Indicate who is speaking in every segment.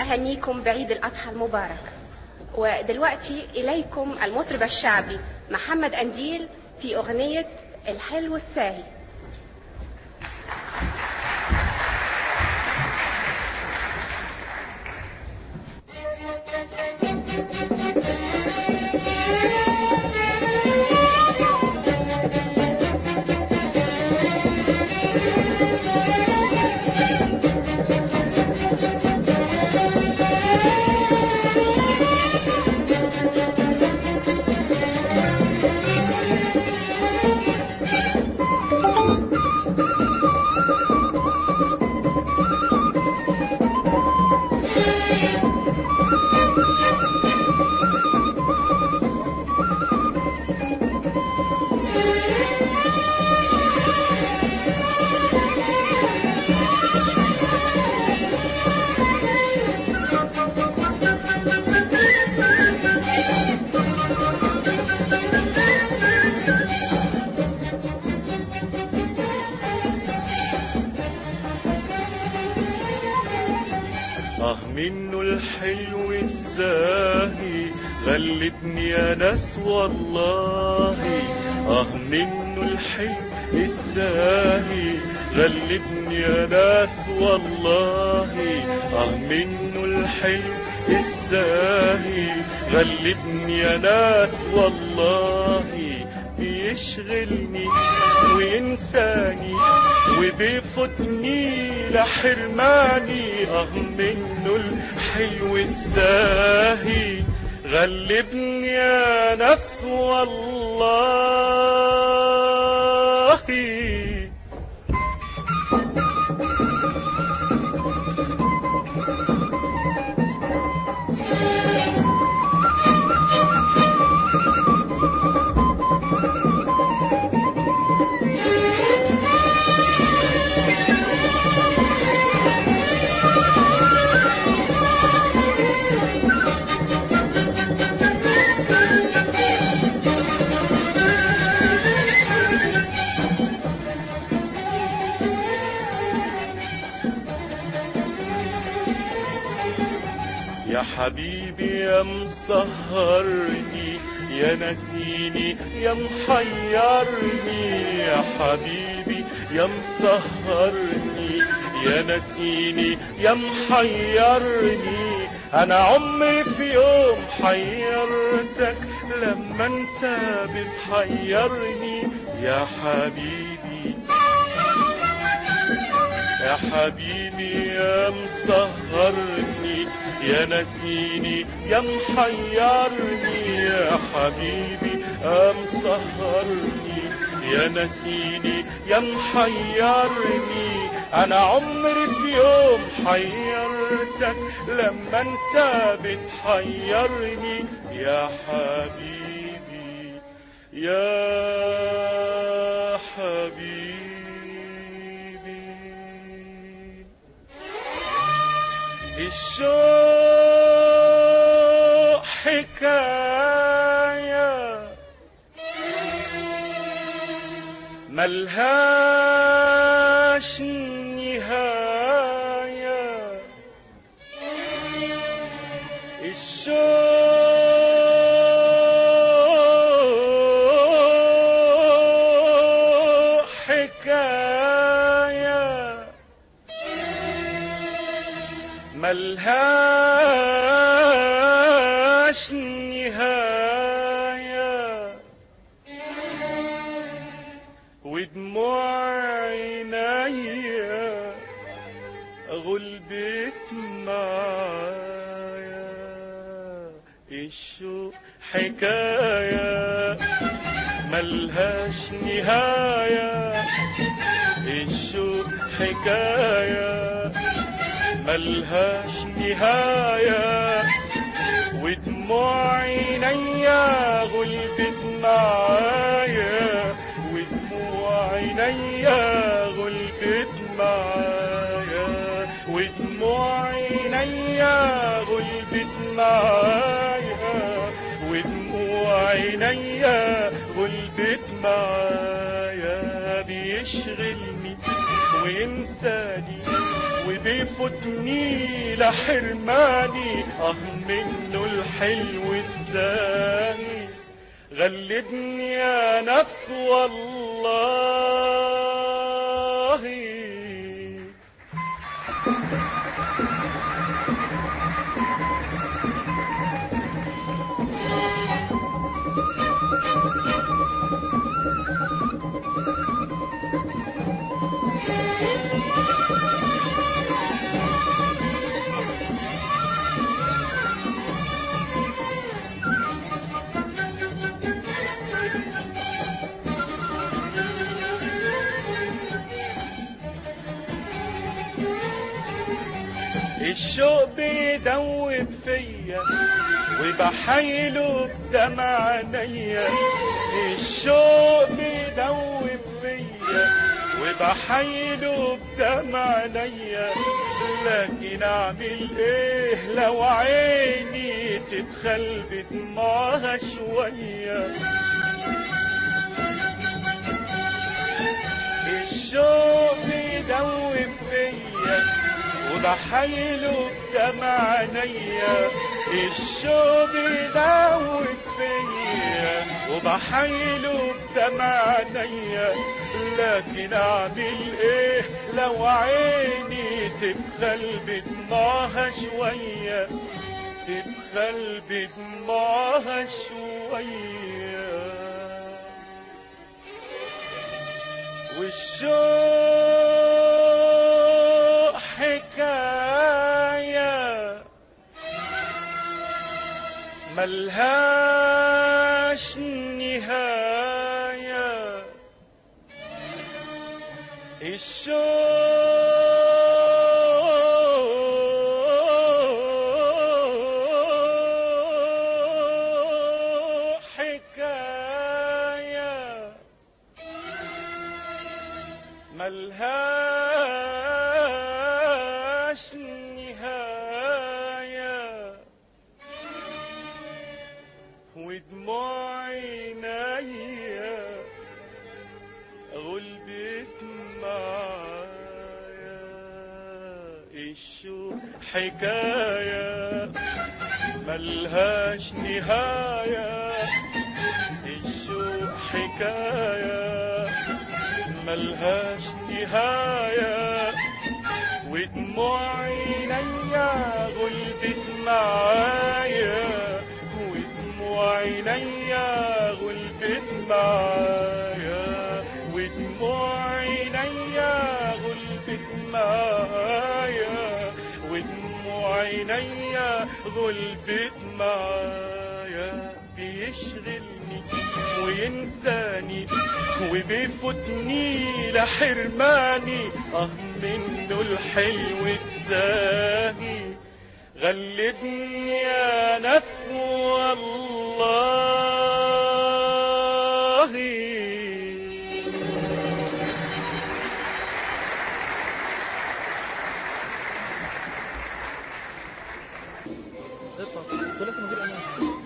Speaker 1: بهنيكم بعيد الأضحى المبارك ودلوقتي إليكم المطرب الشعبي محمد أنديل في أغنية الحلو الساهي
Speaker 2: اه منه الحلو الساهي غلبني يا ناس والله اه منه الحلو الساهي غلبني يا ناس والله اه منه الحلو الساهي غلبني يا ناس والله بيشغلني وينساني وبيفوتني لحرماني اه منه الحلو الساهي غلبني يا ناس والله يا حبيبي يا مسهرني يا نسيني يا محيرني يا حبيبي يا مسهرني يا نسيني يا محيرني انا عمري في يوم حيرتك لما انت بتحيرني يا حبيبي يا حبيبي يا مسهرني يا نسيني يا محيرني يا حبيبي يا مسهرني يا نسيني يا محيرني انا عمري في يوم حيرتك لما انت بتحيرني يا حبيبي يا حبيبي الشوق حكاية ملهاش نهاية الشوق حكايه ملهاش نهاية ودموع عينيا غلبت معايا الشوق حكاية ملهاش نهاية الشوق حكايه ملهاش نهاية ودموع عينيا غلبت معايا ودموع عينيا غلبت معايا ودموع عينيا غلبت معايا ودموع عينيا غلبت معايا بيشغلني وينساني وبيفوتني لحرماني اه منه الحلو الثاني غلبني يا ناس والله الشوق بيدوب فيا وبحايله بدمع عينيا الشوق بيدوب فيا وبحايله بدمع عينيا لكن اعمل ايه لو عيني تدخل بدمعها شويه الشوق بيدوب فيا وبحيله بدمع عينيا الشوق بيدوب فيا وبحيله بدمع عينيا لكن اعمل ايه لو عيني تبخل بدمعها شويه تبخل بدمعها شويه والشوق حكاية ملهاش نهاية الشوق حكايه ملهاش نهاية ودموع عينيا غلبت معايا الشوق حكاية ملهاش نهاية الشوق حكاية ملهاش نهاية ودموع عينيا غلبت معايا ودموع عينيا غلبت معايا ودموع عينيا غلبت معايا ودموع عينيا غلبت معايا بيشغلني وينساني وبيفوتني لحرماني اه منه الحلو الزاهي غلبني يا ناس والله
Speaker 3: اطلع طلعت من غير امان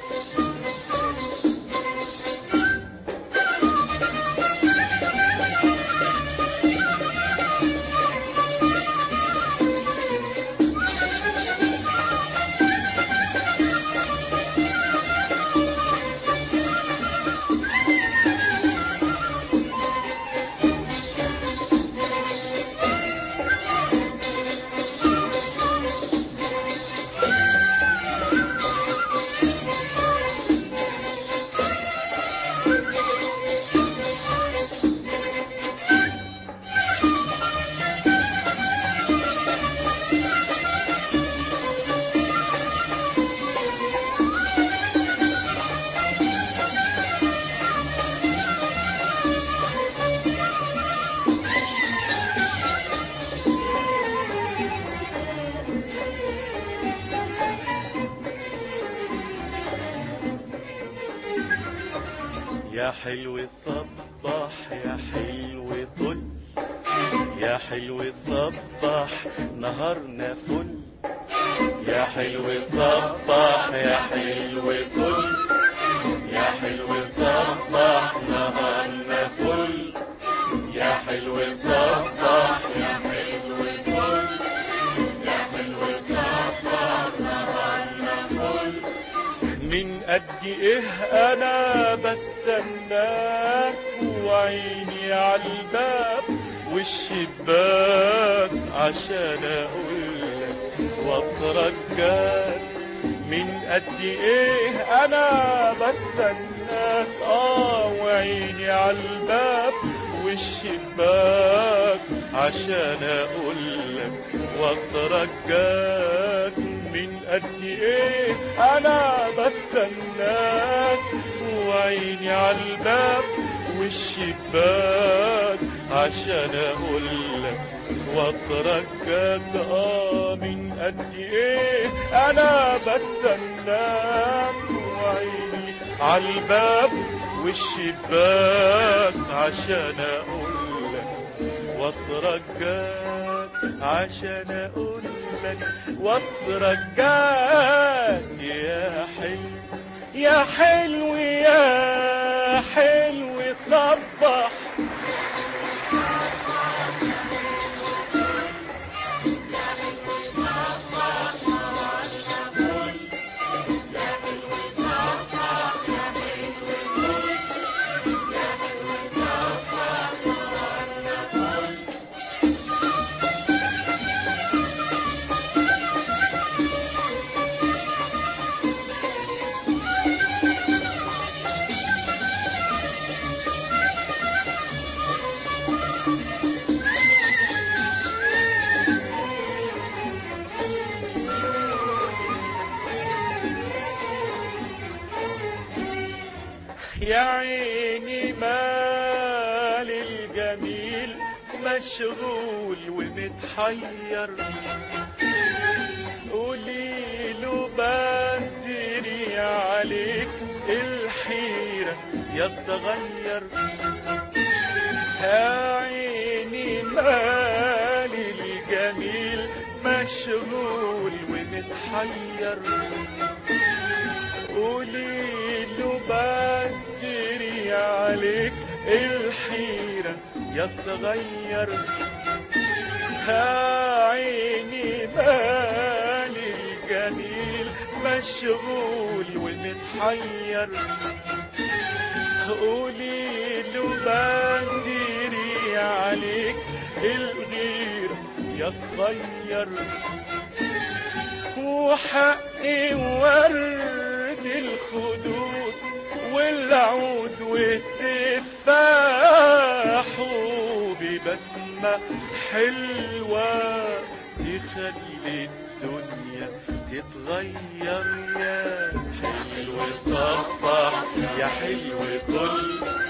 Speaker 2: يا حلو صبح يا حلو طل يا حلو صبح نهارنا فل يا حلو صبح يا حلو طل يا حلو صبح نهارنا فل يا حلو صبح يا حلو طل من قد ايه انا بستناك وعيني عالباب والشباك عشان اقولك واترجاك من قد ايه انا بستناك اه وعيني عالباب والشباك عشان اقولك واترجاك من قد ايه انا بستناك وعيني عالباب والشباك عشان اقولك واترجاك اه من قد ايه انا بستناك وعيني عالباب والشباك عشان اقولك واترجاك عشان اقولك واترجاك يا حلو يا حلو يا حلو صبح يا عيني مال الجميل مشغول ومتحير قولي له بدري عليك الحيرة يا صغير يا عيني مال الجميل مشغول ومتحير قولي له بدري عليك الحيرة يا صغير ها عيني بالي الجميل مشغول ومتحير قولي له بدري عليك الغيرة يا صغير وحقي ورد الخدود والعود والتفاح ببسمة حلوة تخلي الدنيا تتغير يا حلو صبح يا حلو طل